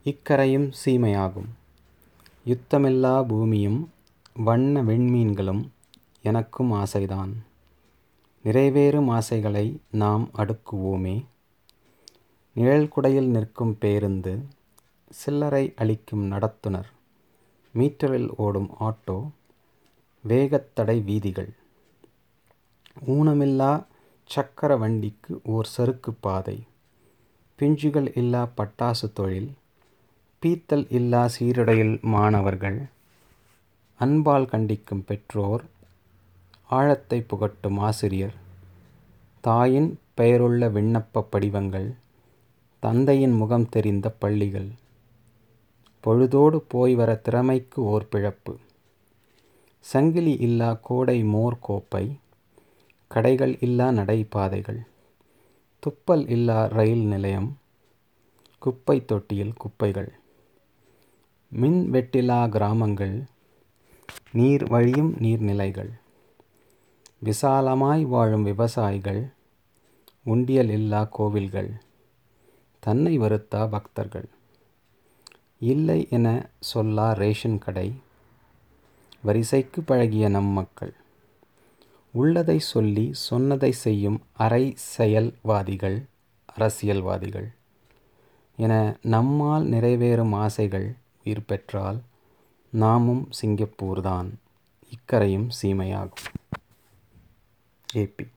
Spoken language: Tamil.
இக்கரையும் சீமையாகும். யுத்தமில்லா பூமியும் வண்ண விண்மீன்களும் எனக்கும் ஆசைதான். நிறைவேறும் ஆசைகளை நாம் அடுக்குவோமே. நிழல்குடையில் நிற்கும் பேருந்து சில்லறை அளிக்கும் நடத்துனர் மீட்டரில் ஓடும் ஆட்டோ வேகத்தடை வீதிகள். ஊனமில்லா சக்கர வண்டிக்கு ஓர் சறுக்குப் பாதை. பிஞ்சுகள் இல்லா பட்டாசு தொழில் பீத்தல் இல்லா சீருடையில் மாணவர்கள். அன்பால் கண்டிக்கும் பெற்றோர் ஆழத்தைப் புகட்டும் ஆசிரியர். தாயின் பெயருள்ள விண்ணப்பப் படிவங்கள் தந்தையின் முகம் தெரிந்த பள்ளிகள். பொழுதோடு போய்வர திறமைக்கு ஓர் பிழப்பு. சங்கிலி இல்லா கோடை மோர் கோப்பை. கடைகள் இல்லா நடைபாதைகள். துப்பல் இல்லா ரயில் நிலையம். குப்பைத் தொட்டியில் குப்பைகள். மின் வெட்டிலா கிராமங்கள். நீர் வழியும் நீர்நிலைகள். விசாலமாய் வாழும் விவசாயிகள். உண்டியல் இல்லா கோவில்கள். தன்னை வருத்தா பக்தர்கள். இல்லை எனச் சொல்லா ரேஷன் கடை. வரிசைக்குப் பழகிய நம் மக்கள். உள்ளதைச் சொல்லிச் சொன்னதைச் செய்யும் அரை செயல்வாதிகள் அரசியல்வாதிகள் என நம்மால் நிறைவேறும் ஆசைகள் உயிர் பெற்றால் நாமும் சிங்கப்பூர்தான். இக்கரையும் சீமையாகும். ஏ. பி.